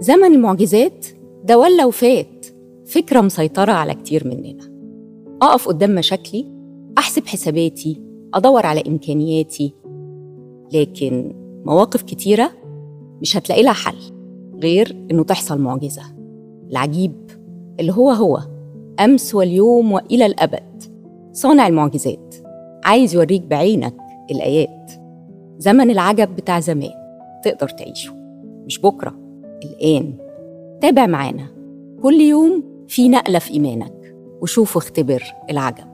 زمن المعجزات ده ولا وفات فكرة مسيطرة على كتير مننا أقف قدام مشاكلي أحسب حساباتي أدور على إمكانياتي لكن مواقف كتيرة مش هتلاقي لها حل غير إنه تحصل معجزة العجيب اللي هو هو أمس واليوم وإلى الأبد صانع المعجزات عايز يوريك بعينك الآيات زمن العجب بتاع زمان تقدر تعيشه مش بكرة الآن تابع معانا كل يوم في نقلة في إيمانك وشوف واختبر العجب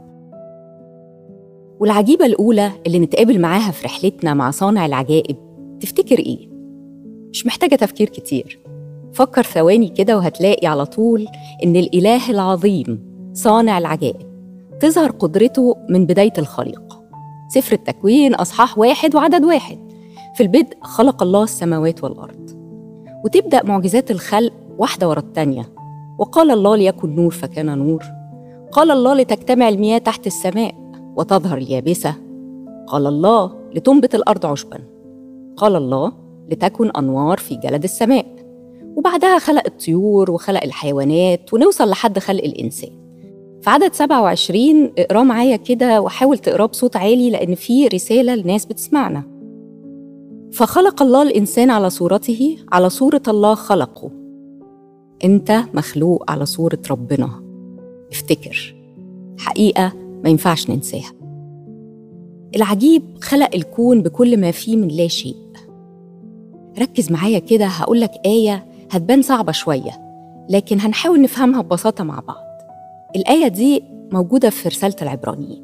والعجيبة الأولى اللي نتقابل معاها في رحلتنا مع صانع العجائب تفتكر إيه؟ مش محتاجة تفكير كتير فكر ثواني كده وهتلاقي على طول إن الإله العظيم صانع العجائب تظهر قدرته من بداية الخليقة سفر التكوين أصحاح واحد وعدد واحد في البدء خلق الله السماوات والأرض وتبدأ معجزات الخلق واحدة ورا التانية وقال الله ليكن نور فكان نور قال الله لتجتمع المياه تحت السماء وتظهر اليابسة قال الله لتنبت الأرض عشبا قال الله لتكن أنوار في جلد السماء وبعدها خلق الطيور وخلق الحيوانات ونوصل لحد خلق الإنسان في عدد 27 اقراه معايا كده وحاول تقراه بصوت عالي لأن في رسالة لناس بتسمعنا فخلق الله الإنسان على صورته على صورة الله خلقه أنت مخلوق على صورة ربنا افتكر حقيقة ما ينفعش ننساها العجيب خلق الكون بكل ما فيه من لا شيء ركز معايا كده هقولك آية هتبان صعبة شوية لكن هنحاول نفهمها ببساطة مع بعض الآية دي موجودة في رسالة العبرانيين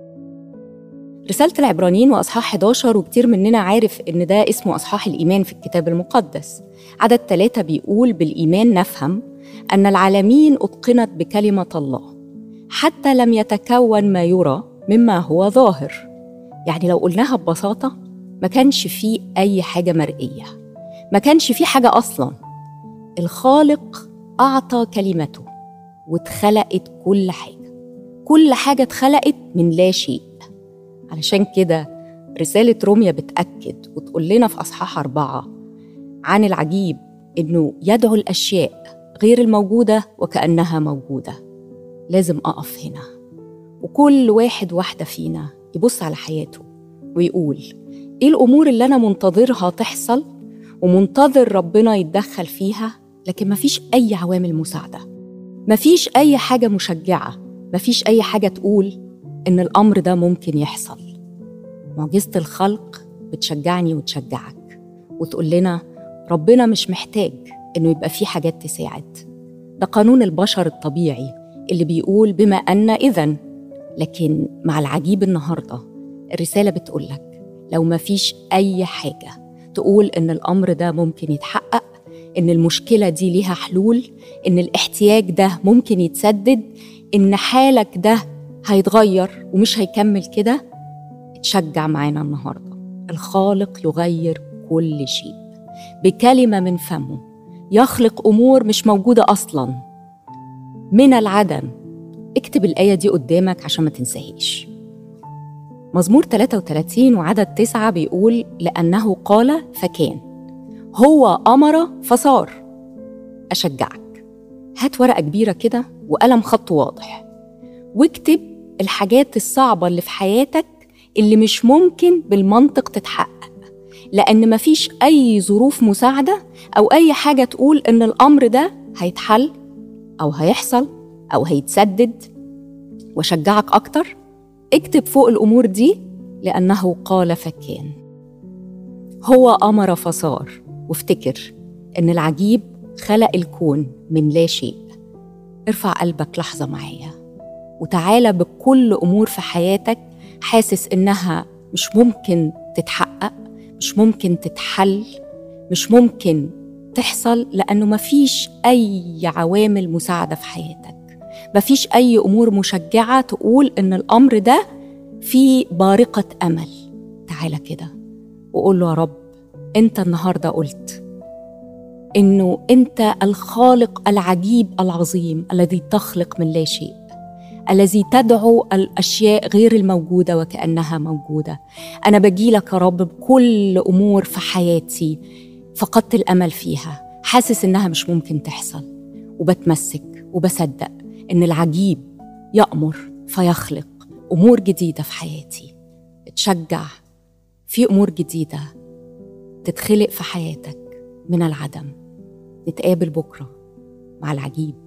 رسالة العبرانيين وأصحاح 11 وكتير مننا عارف إن ده اسمه أصحاح الإيمان في الكتاب المقدس عدد ثلاثة بيقول بالإيمان نفهم أن العالمين أتقنت بكلمة الله حتى لم يتكون ما يرى مما هو ظاهر يعني لو قلناها ببساطة ما كانش فيه أي حاجة مرئية ما كانش فيه حاجة أصلا الخالق أعطى كلمته واتخلقت كل حاجة كل حاجة اتخلقت من لا شيء علشان كده رسالة روميا بتأكد وتقول لنا في أصحاح أربعة عن العجيب إنه يدعو الأشياء غير الموجودة وكأنها موجودة لازم أقف هنا وكل واحد واحدة فينا يبص على حياته ويقول إيه الأمور اللي أنا منتظرها تحصل ومنتظر ربنا يتدخل فيها لكن مفيش أي عوامل مساعدة مفيش أي حاجة مشجعة مفيش أي حاجة تقول إن الأمر ده ممكن يحصل معجزة الخلق بتشجعني وتشجعك وتقول لنا ربنا مش محتاج إنه يبقى فيه حاجات تساعد ده قانون البشر الطبيعي اللي بيقول بما أن إذن لكن مع العجيب النهاردة الرسالة بتقولك لو مفيش أي حاجة تقول إن الأمر ده ممكن يتحقق إن المشكلة دي ليها حلول إن الاحتياج ده ممكن يتسدد إن حالك ده هيتغير ومش هيكمل كده اتشجع معانا النهارده الخالق يغير كل شيء بكلمه من فمه يخلق امور مش موجوده اصلا من العدم اكتب الايه دي قدامك عشان ما تنساهاش مزمور 33 وعدد تسعة بيقول لأنه قال فكان هو أمر فصار أشجعك هات ورقة كبيرة كده وقلم خط واضح واكتب الحاجات الصعبة اللي في حياتك اللي مش ممكن بالمنطق تتحقق لأن مفيش أي ظروف مساعدة أو أي حاجة تقول إن الأمر ده هيتحل أو هيحصل أو هيتسدد وشجعك أكتر اكتب فوق الأمور دي لأنه قال فكان هو أمر فصار وافتكر إن العجيب خلق الكون من لا شيء ارفع قلبك لحظة معايا وتعالى بكل امور في حياتك حاسس انها مش ممكن تتحقق مش ممكن تتحل مش ممكن تحصل لانه مفيش اي عوامل مساعده في حياتك مفيش اي امور مشجعه تقول ان الامر ده في بارقه امل تعالى كده وقول له يا رب انت النهارده قلت انه انت الخالق العجيب العظيم الذي تخلق من لا شيء الذي تدعو الاشياء غير الموجوده وكانها موجوده انا بجيلك يا رب بكل امور في حياتي فقدت الامل فيها حاسس إنها مش ممكن تحصل وبتمسك وبصدق إن العجيب يأمر فيخلق أمور جديدة في حياتي اتشجع في أمور جديدة تتخلق في حياتك من العدم نتقابل بكرة مع العجيب